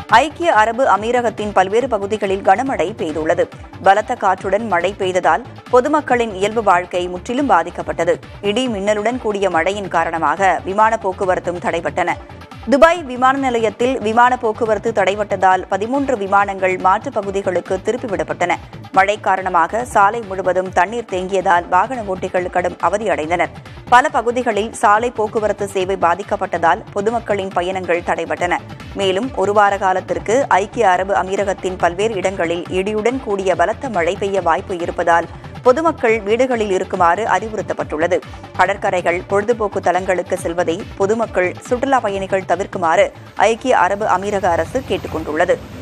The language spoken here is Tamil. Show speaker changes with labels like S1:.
S1: ஐக்கிய அரபு அமீரகத்தின் பல்வேறு பகுதிகளில் கனமழை பெய்துள்ளது பலத்த காற்றுடன் மழை பெய்ததால் பொதுமக்களின் இயல்பு வாழ்க்கை முற்றிலும் பாதிக்கப்பட்டது இடி மின்னலுடன் கூடிய மழையின் காரணமாக விமான போக்குவரத்தும் தடைபட்டன துபாய் விமான நிலையத்தில் விமான போக்குவரத்து தடைபட்டதால் பதிமூன்று விமானங்கள் மாற்றுப் பகுதிகளுக்கு திருப்பிவிடப்பட்டன மழை காரணமாக சாலை முழுவதும் தண்ணீர் தேங்கியதால் வாகன ஓட்டிகள் கடும் அவதியடைந்தனர் பல பகுதிகளில் சாலை போக்குவரத்து சேவை பாதிக்கப்பட்டதால் பொதுமக்களின் பயணங்கள் தடைபட்டன மேலும் ஒரு வார காலத்திற்கு ஐக்கிய அரபு அமீரகத்தின் பல்வேறு இடங்களில் இடியுடன் கூடிய பலத்த மழை பெய்ய வாய்ப்பு இருப்பதால் பொதுமக்கள் வீடுகளில் இருக்குமாறு அறிவுறுத்தப்பட்டுள்ளது கடற்கரைகள் பொழுதுபோக்கு தலங்களுக்கு செல்வதை பொதுமக்கள் சுற்றுலா பயணிகள் தவிர்க்குமாறு ஐக்கிய அரபு அமீரக அரசு கேட்டுக் கொண்டுள்ளது